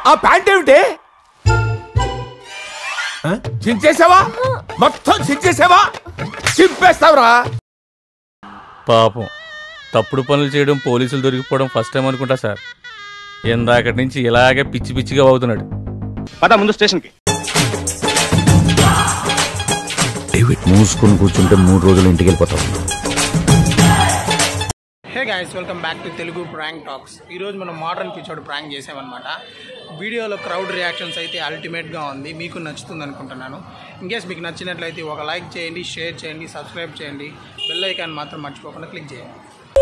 ఆ ప్యాంట్ ఏమిటి ఆ? చించేసావా మొత్తం చించేసావా చింపేస్తావురా పాపం తప్పుడు పనులు చేయడం పోలీసులు దొరికిపోవడం ఫస్ట్ టైం అనుకుంటా సార్ ఇందాకటి నుంచి ఇలాగే పిచ్చి పిచ్చిగా అవుతున్నాడు పద ముందు స్టేషన్కి డేవిడ్ మూసుకొని కూర్చుంటే మూడు రోజులు ఇంటికి వెళ్ళిపోతాం hey guys welcome back to Telugu prank talks ఈరోజు మనం మోడర్న్ పిచ్చోడు ప్రాంక్ చేసామన్నమాట వీడియోలో క్రౌడ్ రియాక్షన్స్ అయితే అల్టిమేట్గా ఉంది మీకు నచ్చుతుంది అనుకుంటున్నాను ఇన్కేస్ మీకు నచ్చినట్లయితే ఒక లైక్ చేయండి షేర్ చేయండి సబ్స్క్రైబ్ చేయండి బెల్ ఐకాన్ మాత్రం మర్చిపోకుండా క్లిక్ చేయండి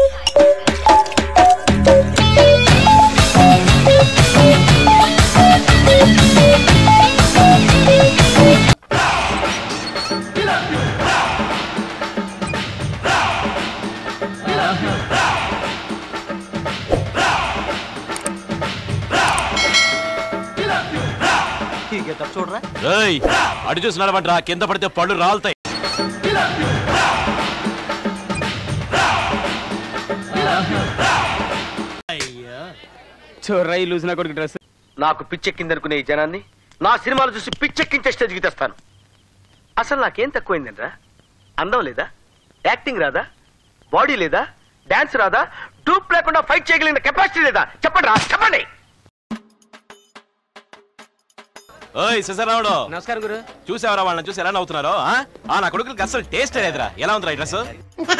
రేయ్ అటు చూసి నడవంట్రా కింద పడితే పళ్ళు రాలుతాయి చోర్రై లూజ్ నా కొడుకు డ్రెస్ నాకు పిచ్చెక్కిందనుకునే ఈ జనాన్ని నా సినిమాలు చూసి పిచ్చెక్కించే స్టేజ్కి తెస్తాను అసలు నాకేం తక్కువైందంట్రా అందం లేదా యాక్టింగ్ రాదా బాడీ లేదా డాన్స్ రాదా డూప్ లేకుండా ఫైట్ చేయగలిగిన కెపాసిటీ లేదా చెప్పండి రా చెప్పండి ఓయ్ శశరావుడు నమస్కారం గురు చూసావరా వాళ్ళని చూసి ఎలా నవ్వుతున్నారో ఆ? ఆ నా కొడుకులకి అసలు టేస్ట్ లేదురా ఎలా ఉందిరా ఈ డ్రెస్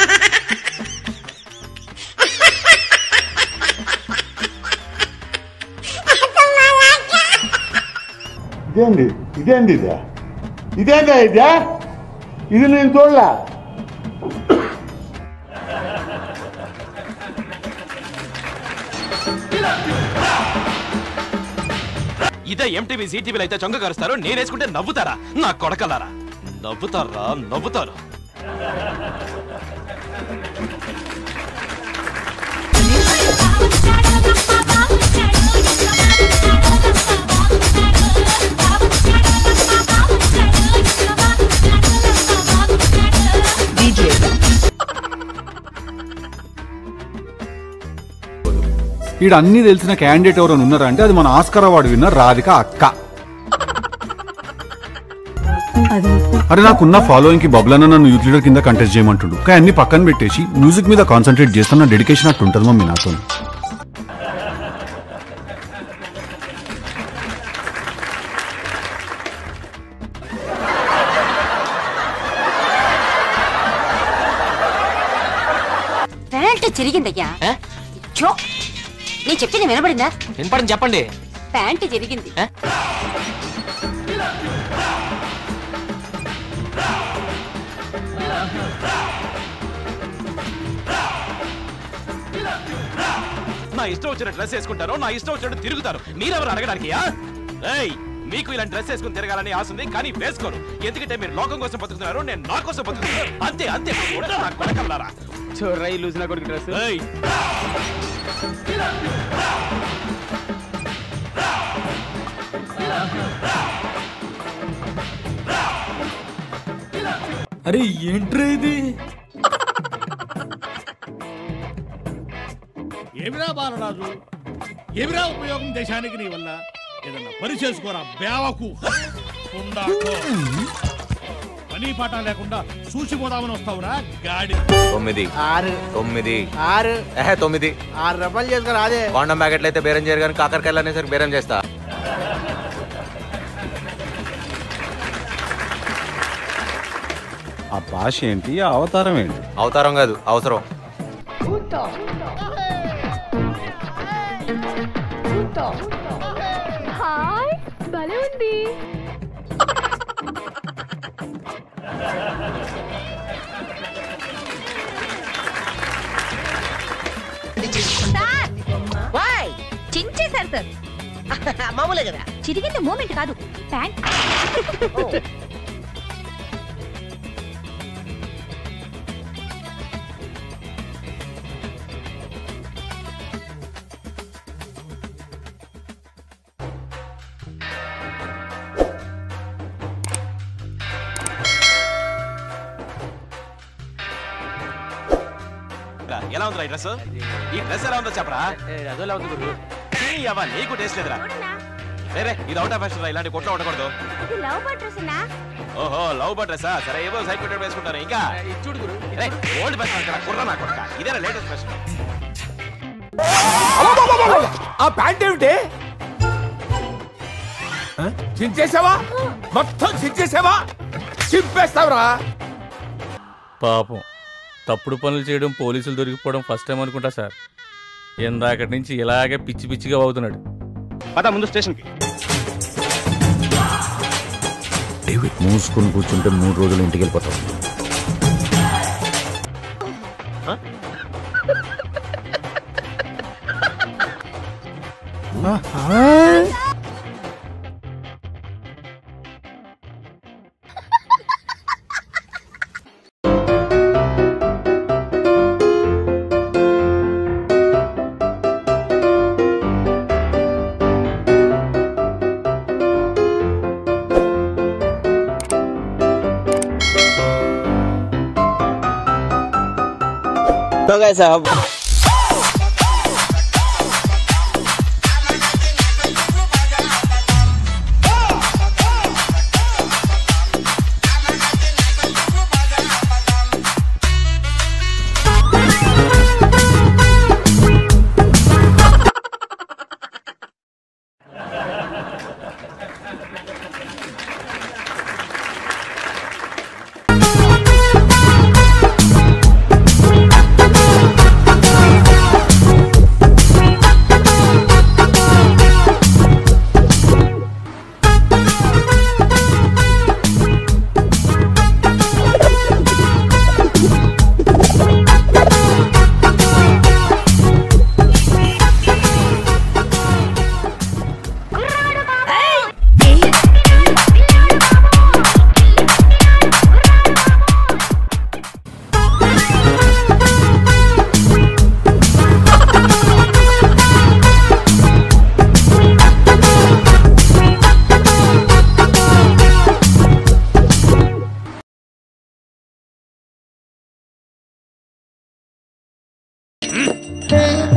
ఇదేంది ఇదేంది ఇదే ఇదేందా ఇదే ఇది నేను చూడలే ఇదే ఎంటీవీ జీటీవీలో అయితే చొంగ కరుస్తారు నేను వేసుకుంటే నవ్వుతారా నా కొడకలారా నవ్వుతారా నవ్వుతారు ఈడ అన్ని తెలిసిన క్యాండిడేట్ ఎవరైనా ఉన్నారా అంటే అది మన ఆస్కర్ అవార్డు విన్నర్ రాధిక అక్క అరే నాకున్న ఫాలోయింగ్ కి బబ్లన్న నన్ను యూత్ లీడర్ కింద కంటెస్ట్ చేయమంటుండు కానీ అన్ని పక్కన పెట్టేసి మ్యూజిక్ మీద కాన్సన్ట్రేట్ చేస్తున్న డెడికేషన్ అట్టు ఉంటుంది మమ్మీ నాతో ప్యాంట్ జరిగిందయ్యా చో నేను చెప్తే నేను వినబడిందా వినపడని చెప్పండి ప్యాంట్ జరిగింది నా ఇష్టం వచ్చిన డ్రెస్ వేసుకుంటారు నా ఇష్టం వచ్చినట్టు తిరుగుతారు మీరెవరు అడగడానికి ఆ? ఏయ్ మీకు ఇలాంటి డ్రెస్ వేసుకుని తిరగాలని ఆశ ఉంది కానీ వేసుకోరు ఎందుకంటే మీరు లోకం కోసం బతుకుతున్నారు నేను నా కోసం బతుకుతున్నాను అంతే అంతే ఉండరా నా కొడకల్లారా చోర్రై లూజ్ నా కొడుకు డ్రెస్ ఏయ్ అరే ఏంట్రా ఇది ఏమిరా బాలరాజు ఏమిరా ఉపయోగం దేశానికి నీ వల్ల ఏదన్నా పని చేసుకోరా బేవకు పుండాకో. పని పాట లేకుండా చూసిపోదామని వస్తావురా గాడి తొమ్మిది ఆరు తొమ్మిది ఆరు ఏహే తొమ్మిది ఆరు రూపాయలు చేసుకురా అదే కాండం ప్యాకెట్లు అయితే బేరం చేయరు కానీ కాకరకాయలు అనేసరికి బేరం చేస్తా ఆ భాష ఏంటి ఆ అవతారం ఏంటి అవతారం కాదు అవసరం హాయ్ భలే ఉంది సార్ వాయ్ చించేశారు సార్ మామూలే కదా చిరిగింది మూమెంట్ కాదు ప్యాంట్ రా, ఎలా ఉందిరా ఈ డ్రెస్ ఈ డ్రెస్ ఎలా ఉందో చెప్పరా అదోలా ఉంది గురు ఈ అవ్వ నీకు టేస్ట్ లేదురా రే రే ఇది అవుట్ ఆఫ్ ఫ్యాషన్ రా ఇలాంటి కొట్లో ఉండకూడదు ఇది లవ్ బట్రస్ ఓహో లవ్ బర్డ్ డ్రెస్సా సరే ఏవో సైడ్ పెట్టడం వేసుకుంటాను ఇంకా చూడు గురు రే ఓల్డ్ ఫ్యాషన్ కదా కుర్ర నా కొడక ఇదేనా లేటెస్ట్ ఫ్యాషన్ ఆ ప్యాంట్ ఏమిటి ఆ? చించేసావా మొత్తం చించేసావా చింపేస్తావురా పాపం తప్పుడు పనులు చేయడం పోలీసులు దొరికిపోవడం ఫస్ట్ టైం అనుకుంటా సార్ ఇందాకటి నుంచి ఇలాగే పిచ్చి పిచ్చిగా అవుతున్నాడు పద ముందు స్టేషన్కి డేవిడ్ మూసుకొని కూర్చుంటే మూడు రోజులు ఇంటికి వెళ్ళిపోతాం तो कैसा अब Hey!